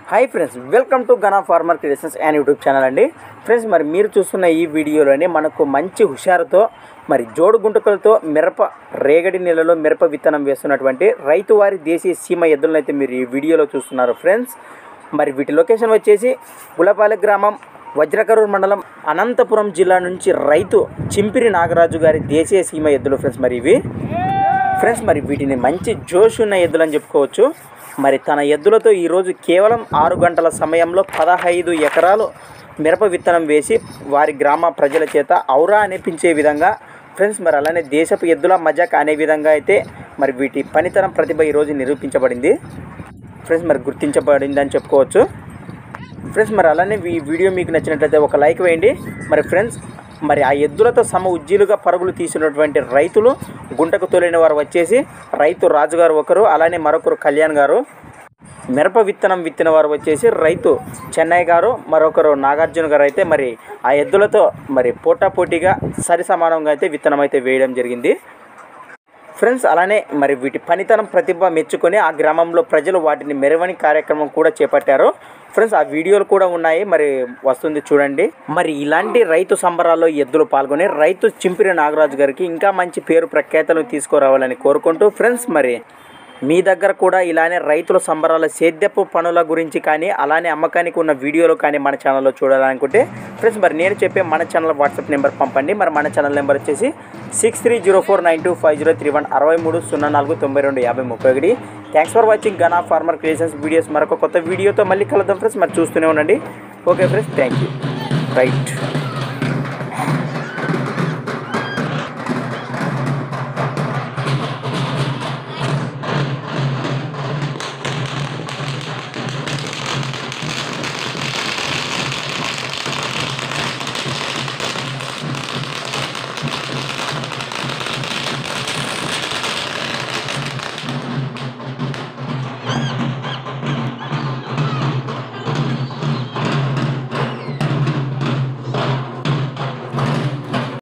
hi friends welcome to గనా farmer creations and YouTube channel అండి friends మరి మీరు చూస్తున్న ఈ వీడియోలోనే మనకు మంచి హుషారుతో మరి జోడు గుంటకలతో మిరప రేగడి నెలలో మిరప విత్తనం వేస్తున్నటువంటి రైతు వారి దేశీయ సీమ ఎద్దులను అయితే మీరు ఈ వీడియోలో చూస్తున్నారు ఫ్రెండ్స్ మరి వీటి లొకేషన్ వచ్చేసి గులపాలె గ్రామం వజ్రకరూర్ మండలం అనంతపురం జిల్లా నుంచి రైతు చింపిరి నాగరాజు గారి దేశీయ సీమ ఎద్దులు ఫ్రెండ్స్ మరి ఇవి ఫ్రెండ్స్ మరి వీటిని మంచి జోష్ ఉన్న ఎద్దులు అని చెప్పుకోవచ్చు మరి తన ఎద్దులతో ఈరోజు కేవలం ఆరు గంటల సమయంలో పదహైదు ఎకరాలు మిరప విత్తనం వేసి వారి గ్రామ ప్రజల చేత ఔరా అనిపించే విధంగా ఫ్రెండ్స్ మరి అలానే దేశపు ఎద్దుల మజాక్ అనే విధంగా అయితే మరి వీటి పనితనం ప్రతిభ ఈరోజు నిరూపించబడింది ఫ్రెండ్స్ మరి గుర్తించబడింది అని చెప్పుకోవచ్చు ఫ్రెండ్స్ మరి అలానే ఈ వీడియో మీకు నచ్చినట్లయితే ఒక లైక్ వేయండి మరి ఫ్రెండ్స్ మరి ఆ ఎద్దులతో సమ ఉజ్జీలుగా పరుగులు తీసినటువంటి రైతులు గుంటకు తోలిన వారు వచ్చేసి రైతు రాజుగారు ఒకరు అలానే మరొకరు కళ్యాణ్ గారు మిరప విత్తనం విత్తిన వారు వచ్చేసి రైతు చెన్నై గారు మరొకరు నాగార్జున గారు అయితే మరి ఆ ఎద్దులతో మరి పోటాపోటీగా సరి సమానంగా అయితే విత్తనం అయితే వేయడం జరిగింది ఫ్రెండ్స్ అలానే మరి వీటి పనితనం ప్రతిభ మెచ్చుకొని ఆ గ్రామంలో ప్రజలు వాటిని మెరవని కార్యక్రమం కూడా చేపట్టారు ఫ్రెండ్స్ ఆ వీడియోలు కూడా ఉన్నాయి మరి వస్తుంది చూడండి మరి ఇలాంటి రైతు సంబరాల్లో ఎద్దులు పాల్గొని రైతు చింపిరి నాగరాజు గారికి ఇంకా మంచి పేరు ప్రఖ్యాతలు తీసుకురావాలని కోరుకుంటూ ఫ్రెండ్స్ మరి మీ దగ్గర కూడా ఇలానే రైతుల సంబరాల సేద్యపు పనుల గురించి కానీ అలానే అమ్మకానికి ఉన్న వీడియోలు కానీ మన ఛానల్లో చూడాలనుకుంటే ఫ్రెండ్స్ మరి నేను చెప్పే మన ఛానల్ వాట్సాప్ నెంబర్ పంపండి మరి మన ఛానల్ నెంబర్ వచ్చేసి six three zero four nine two five zero three one అరవై మూడు సున్నా నాలుగు తొంభై రెండు యాభై ముప్పై ఒకటి థ్యాంక్స్ ఫర్ వాచింగ్ గనా ఫార్మర్ క్రియేషన్స్ వీడియోస్ మరొక కొత్త వీడియోతో మళ్ళీ కలుద్దాం ఫ్రెండ్స్ మరి చూస్తూనే ఉండండి okay friends thank you right